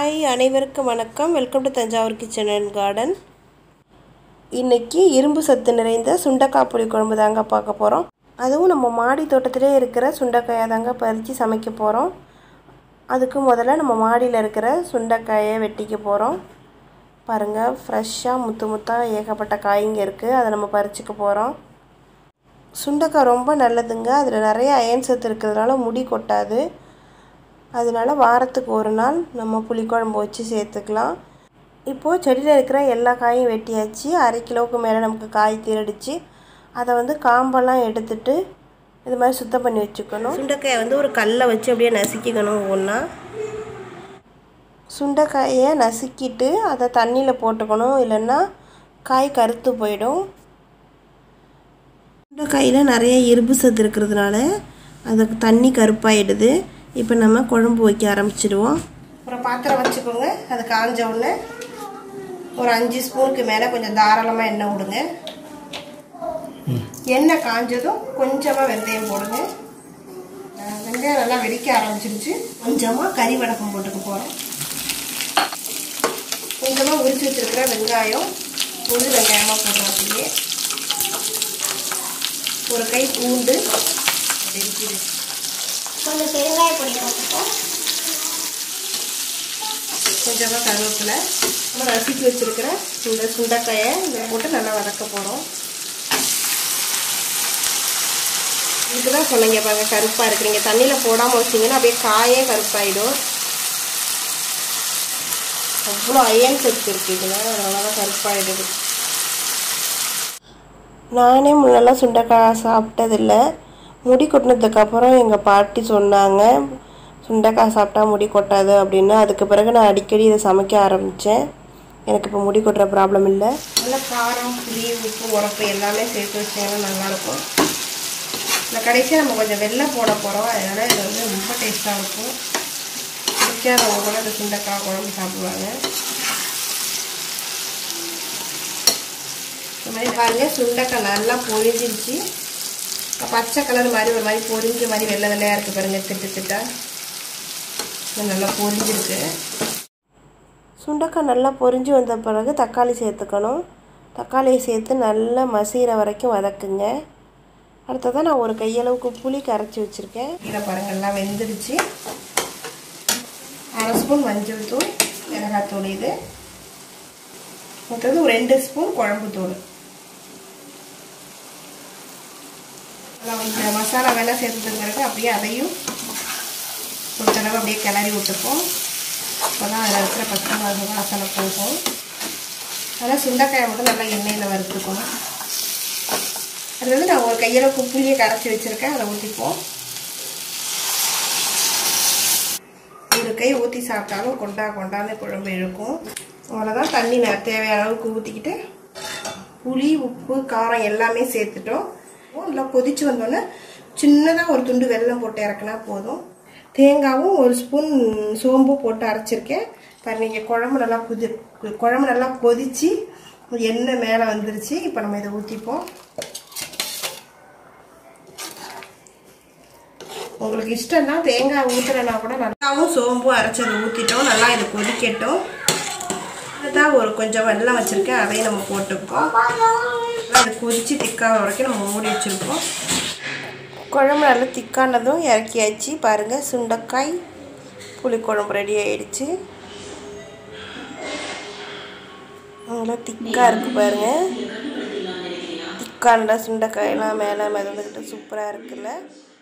hi அனைவருக்கும் வணக்கம் welcome to Thanjavur kitchen and garden இன்றைக்கி இரும்பு சத்து நிறைந்த சுண்டக்காய் புளி குழம்பு தாங்க பார்க்க போகிறோம் அதுவும் நம்ம மாடி தோட்டத்திலே இருக்கிற சுண்டைக்காயை தாங்க பறித்து சமைக்க போகிறோம் அதுக்கு முதல்ல நம்ம மாடியில் இருக்கிற சுண்டைக்காயை வெட்டிக்க போகிறோம் பாருங்கள் ஃப்ரெஷ்ஷாக முத்து முத்தாக ஏகப்பட்ட காய்ங்க இருக்குது அதை நம்ம பறிச்சுக்க போகிறோம் சுண்டைக்காய் ரொம்ப நல்லதுங்க அதில் நிறைய அயன் சத்து இருக்கிறதுனால முடி கொட்டாது அதனால வாரத்துக்கு ஒரு நாள் நம்ம புளிக்குழம்பு வச்சு சேர்த்துக்கலாம் இப்போது செடியில் இருக்கிற எல்லா காயும் வெட்டியாச்சு அரை கிலோவுக்கு மேலே நமக்கு காய் தீரடிச்சு அதை வந்து காம்பெல்லாம் எடுத்துட்டு இது மாதிரி சுத்தம் பண்ணி வச்சுக்கணும் சுண்டைக்காயை வந்து ஒரு கல்லை வச்சு அப்படியே நசுக்கிக்கணும் ஒவ்வொன்றா சுண்டைக்காயை நசுக்கிட்டு அதை தண்ணியில் போட்டுக்கணும் இல்லைன்னா காய் கருத்து போயிடும் சுண்டைக்காயில் நிறைய இரும்பு சத்து இருக்கிறதுனால அதுக்கு தண்ணி கருப்பாயிடுது இப்போ நம்ம குழம்பு வைக்க ஆரம்பிச்சிடுவோம் ஒரு பாத்திரம் வச்சுக்கோங்க அது காஞ்ச உடனே ஒரு அஞ்சு ஸ்பூனுக்கு மேலே கொஞ்சம் தாராளமாக எண்ணெய் விடுங்க எண்ணெய் காஞ்சதும் கொஞ்சமாக வெந்தயம் போடுங்க அஹ் வெந்தயம் நல்லா வெடிக்க ஆரம்பிச்சிருச்சு கொஞ்சமாக கறி வடக்கம் போட்டுக்க போகிறோம் கொஞ்சமாக உரிச்சு வச்சிருக்கிற வெங்காயம் முழு வெங்காயமாக போடுறோம் அப்படியே ஒரு கை பூண்டு வெடிக்குது கொஞ்சம் பெருங்காய பொடி போட்டுப்போம் கொஞ்சமாக கருவேப்பிலை நம்ம ரசித்து வச்சுருக்கிற இந்த சுண்டைக்காயை இதில் போட்டு நல்லா வதக்க போகிறோம் இதுக்கு தான் சொன்னீங்க பாருங்க கருப்பாக இருக்கு நீங்கள் தண்ணியில் போடாமல் வச்சிங்கன்னா அப்படியே காயே கருப்பாயிடும் அவ்வளோ அயன் சத்து இருக்குது இதில் அதனால தான் கருப்பாயிடுது நானே முன்னெல்லாம் சுண்டைக்காய் சாப்பிட்டதில்ல முடி கொட்டினதுக்கப்புறம் எங்கள் பாட்டி சொன்னாங்க சுண்டைக்காய் சாப்பிட்டா முடி கொட்டாது அப்படின்னு அதுக்கு பிறகு நான் அடிக்கடி இதை சமைக்க ஆரம்பித்தேன் எனக்கு இப்போ முடி கொட்டுற ப்ராப்ளம் இல்லை நல்ல காரம் புளி உப்பு உரப்பு எல்லாமே சேர்த்து வச்சிங்கன்னா நல்லாயிருக்கும் இந்த கடைசியாக நம்ம கொஞ்சம் வெள்ளை போட போகிறோம் அதனால் இது வந்து ரொம்ப டேஸ்ட்டாக இருக்கும் பிடிக்காதவங்க கூட இந்த சுண்டைக்காய் குழம்பு சாப்பிடுவாங்க இந்த மாதிரி பாருங்க சுண்டைக்காய் நல்லா பொரிஞ்சிருச்சு பச்சை கலர் மாதிரி ஒரு மாதிரி பொரிஞ்ச மாதிரி வெள்ளை வெள்ளையாக இருக்குது பாருங்க திட்டு திட்டா இது நல்லா பொரிஞ்சிருக்கு சுண்டைக்காய் நல்லா பொரிஞ்சு வந்த பிறகு தக்காளி சேர்த்துக்கணும் தக்காளியை சேர்த்து நல்லா மசீர வரைக்கும் வதக்குங்க அடுத்ததான் நான் ஒரு கையளவுக்கு புளி கரைச்சி வச்சுருக்கேன் இதை பாருங்க எல்லாம் வெந்துடுச்சு அரை ஸ்பூன் மஞ்சள் தூள் மிளகாத்தூள் இது மற்றது ஒரு ரெண்டு ஸ்பூன் குழம்பு தூள் இந்த மசாலா வேணால் சேர்த்ததுக்கு பிறகு அப்படியே அதையும் ஒரு தடவை அப்படியே கிளறி விட்டுப்போம் அப்போ தான் அதில் இருக்கிற பச்சை மிளகு வாசனை போகும் அதனால் சுண்டைக்காயை மட்டும் நல்லா எண்ணெயில் வறுத்துக்கணும் அது வந்து நான் ஒரு கையில் புளியை கரைச்சி வச்சுருக்கேன் அதை ஊற்றிப்போம் ஒரு கை ஊற்றி சாப்பிட்டாலும் கொண்டா கொண்டாந்து குழம்பு இழுக்கும் அவ்வளோதான் தண்ணி நான் தேவையான அளவுக்கு ஊற்றிக்கிட்டு புளி உப்பு காரம் எல்லாமே சேர்த்துட்டோம் நல்லா கொதிச்சு வந்தோடனே சின்னதாக ஒரு துண்டு வெல்லம் போட்டு இறக்குனா போதும் தேங்காவும் ஒரு ஸ்பூன் சோம்பு போட்டு அரைச்சிருக்கேன் பாருங்க இங்கே குழம்பு நல்லா குதி குழம்பு நல்லா கொதிச்சு எண்ணெய் மேலே வந்துருச்சு இப்போ நம்ம இதை ஊற்றிப்போம் உங்களுக்கு இஷ்டம்னா தேங்காய் ஊற்றுறனா கூட நல்லாவும் சோம்பும் அரைச்சதை ஊற்றிட்டோம் நல்லா இது கொதிக்கட்டும் அதுதான் ஒரு கொஞ்சம் வெள்ளம் வச்சுருக்கேன் அதையும் நம்ம போட்டுப்போம் அது கொதித்து திக்காக வரைக்கும் நம்ம மூடி வச்சுருக்கோம் குழம்பு நல்லா திக்கானதும் இறக்கியாச்சு பாருங்கள் சுண்டைக்காய் புளிக்குழம்பு ரெடி ஆயிடுச்சு நல்லா திக்காக இருக்குது பாருங்கள் திக்கான சுண்டைக்காயெல்லாம் மேலே மிதந்துக்கிட்டு சூப்பராக இருக்குல்ல